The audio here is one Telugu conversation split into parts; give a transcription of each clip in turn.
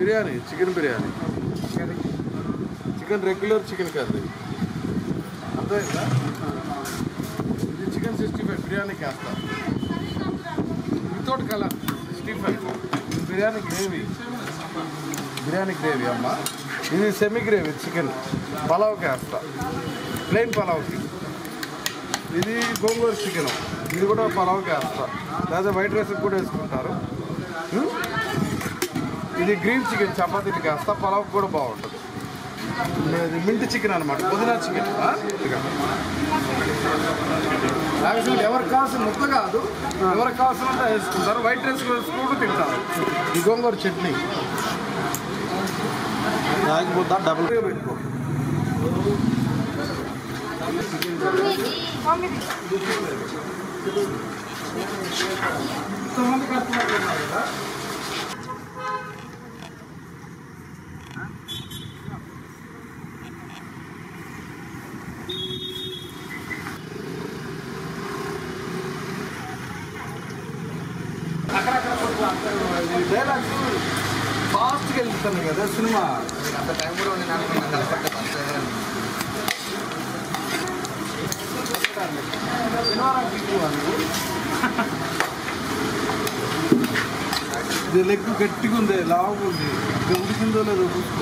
Biryani chicken biryani chicken regular chicken curry అర్థమైందా ఇది చికెన్ సిక్స్టీ ఫైవ్ బిర్యానీకి వేస్తా without colour sixty five biryani gravy biryani gravy అమ్మ ఇది సెమీ గ్రేవీ చికెన్ పలావ్కి వేస్తా ప్లెయిన్ పలావ్కి ఇది గోంగూర చికెన్ ఇది కూడా పలావ్కి వేస్తా లేదా వైట్ రైస్కి కూడా వేసుకుంటారు ఉం? ఇది గ్రీన్ చికెన్ చపాతీకి వేస్తా పలావ్కి కూడా బాగుంటుంది ఇది మింట్ చికెన్ అనమాట పుదీనా చికెన్ ఆ? ఇదిగో. యాక్చువల్లీ ఎవరికి కావాల్సిన ముద్ద కాదు ఎవరికి కావాల్సినంత వేసుకుంటారు వైట్ రైస్ వేసుకుంటూ తింటారు ఈ గోంగూర చట్నీ రాగి ముద్ద డబుల్ పెట్టుకో ఇంతమంది కస్టమర్లు ఉన్నారు కదా అక్కడక్కడ కొంచెం డైలాగ్స్ ఫాస్ట్గా వెళ్తాను కదా సినిమా అంత టైం కూడా ఉంది నాకు నాకు కనపడ్డ ఫస్ట్ శనివారం ఎక్కువ ఇది లెగ్ గట్టిగా ఉంది లావుగా ఉంది ఇది ఉడికిందో లేదో చూసుకో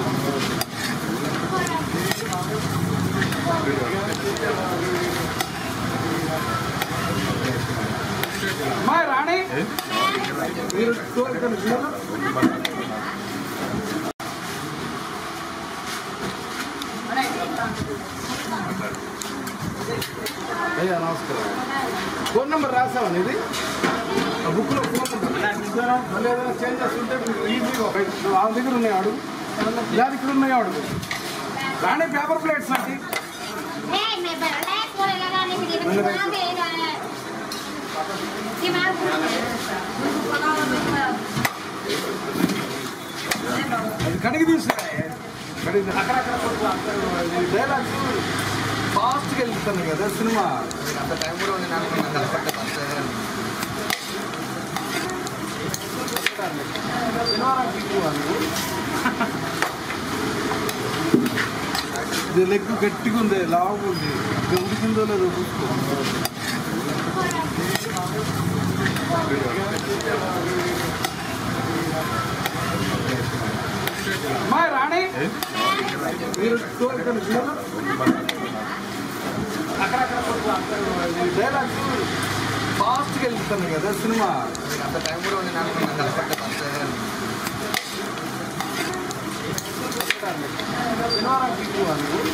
మా రాణి మీరు స్టోర్ ఇక్కడ చూడరా? అయ్యా నమస్కారం ఫోన్ నెంబర్ రాసావా ఇది ఆ బుక్లో ఫోన్ నెంబర్ మళ్ళీ ఏదైనా చేంజ్ చేస్తుంటే ఈజీగా వాళ్ళ దగ్గర ఉన్నాయి అడుగు ఇలా దగ్గర ఉన్నాయి అడుగు రాణి పేపర్ ప్లేట్స్ అండి Hey, me parece por el gana ni me dice que no me gana. Si me hago అది కడిగి తీసుకురా కడిగి అక్కడక్కడ కొంచెం డైలాగ్స్ ఫాస్ట్గా వెళ్తాను కదా సినిమా అంత టైం కూడా ఉంది నాకు నాకు కనపడ్డ ఫస్ట్ శనివారం ఎక్కువ ఇది లెగ్ గట్టిగా ఉంది లావుగా ఉంది ఇది ఉడికిందో లేదో చూసుకో మా రాణి మీరు స్టోర్ ఇక్కడ చూడరా? అక్కడక్కడ కొంచెం డైలాగ్స్ ఫాస్ట్గా వెళ్తాను కదా సినిమా అంత టైం కూడా ఉంది నాకు నాకు కనపడ్డ ఫస్ట్ శనివారం ఎక్కువ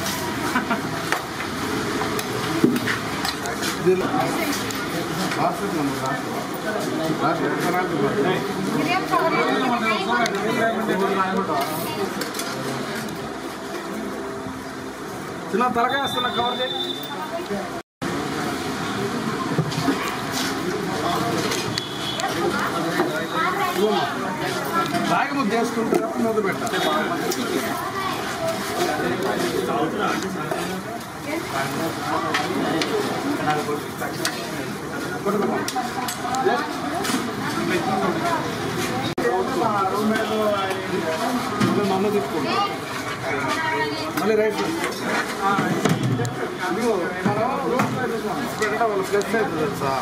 ఇది వాట్సాప్ నెంబర్ రాసుకో రాసుకో ఒక్క చిన్న తలకాయ వస్తున్న కవర్ చేయి రాగి ముద్ద చేసుకుంటే మొదలు పెట్టాలి మమ్మ తీసుకుంటా మళ్ళీ రైట్ ఇదిగో మనం రూట్ పెట్టడం వల్ల ప్లస్ అవుతుంది తెలుసా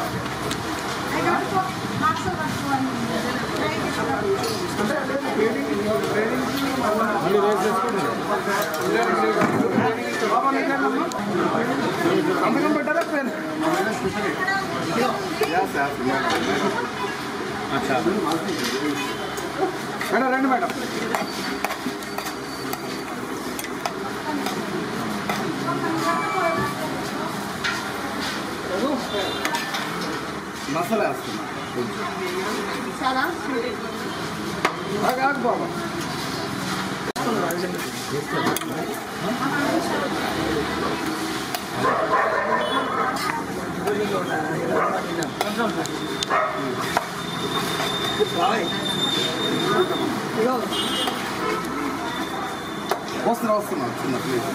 మళ్ళీ రైస్ చేసుకుంటాం సంతకం పెట్టారా పెన్ మేడం రండి మేడం మసాలా వేస్తున్నా ఆగు, ఆగు బాబా వస్తున్నా వస్తున్నా చిన్న ప్లీజ్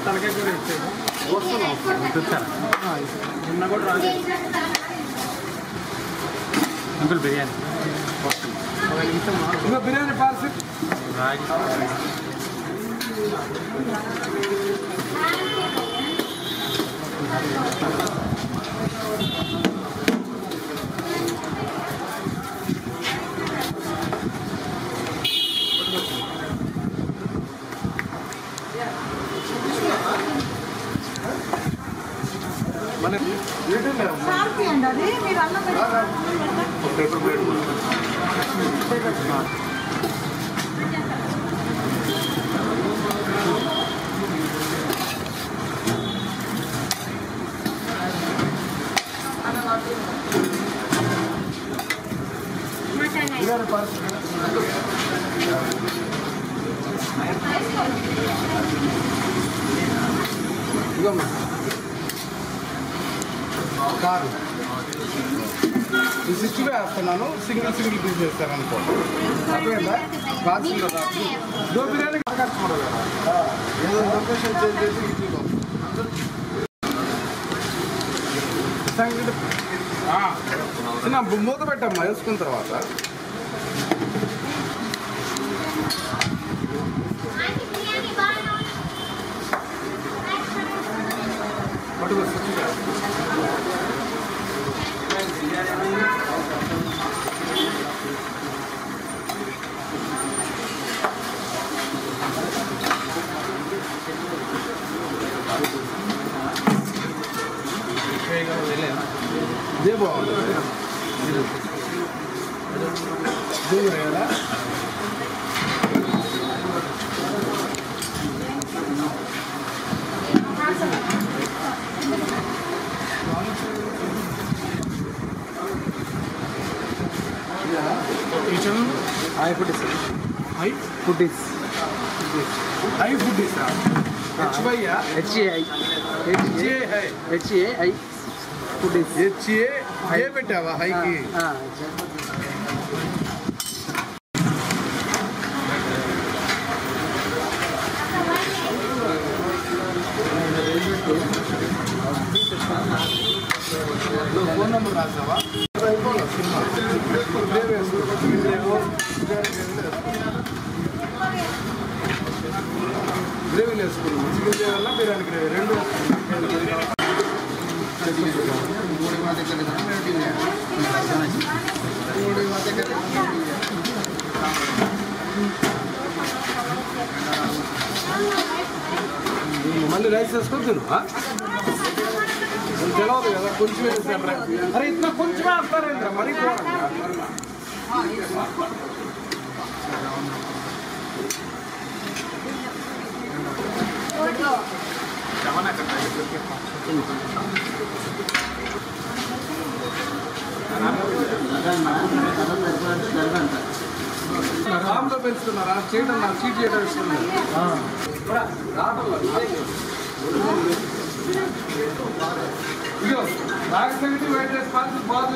తలకాయ కూడా ఇచ్చేది చూస్తారా నిన్న కూడా రాదు అంకుల్ బిర్యానీ ఇంకా బిర్యానీ పార్సిల్ రాగి మన ఏంటండి శాంతి అండి అది మీరు అన్నం బిర్యానీ పార్సిల్ ఇదిగోమ్మా కారు ఈ సిక్స్ వేస్తున్నాను సింగిల్ సింగిల్ పీస్ వేస్తాను అనుకో అర్థమైందా పార్సిల్ దో బిర్యానీ కట్టుకోవడం కదా ఏదో లొకేషన్ చేంజ్ చేసి ఇడ్లీలో సంగతి ఆ, చిన్న మూత పెట్టమ్మా వేసుకున్న తర్వాత ఆంటీ బిర్యానీ బాగా పట్టుకో స్విచ్గా ఇదే బాగుంది దూరం వేయాలా hi food is high food is high food ఇస్తా హెచ్ బయ్యా H A I H A high H A I food is H A ఏ పెట్టావా హైకి నువ్వు ఫోన్ నెంబర్ రాసావా గ్రేవీ వేసుకో. గ్రేవీ వేసుకున్నాం చికెన్ గ్రేవీ వల్ల బిర్యానీ గ్రేవీ రెండు మూడు మా దగ్గర మూడు మా దగ్గర మళ్ళీ రైస్ వేసుకొని తిను ఆ? నీకు తెలియదు కదా కొంచెం వేస్తారు రా. అరే ఇట్లా కొంచెం వేస్తారేంద్ర మరీ ఘోరంగా. రామ్లో పెంచుతున్నారా చేయడం నా చీట్ చేయడం ఇష్టం లేదు. రావటంలో ఇదిగో రాగ సంగతి వెయిట్ చేసి పార్సల్ బాగా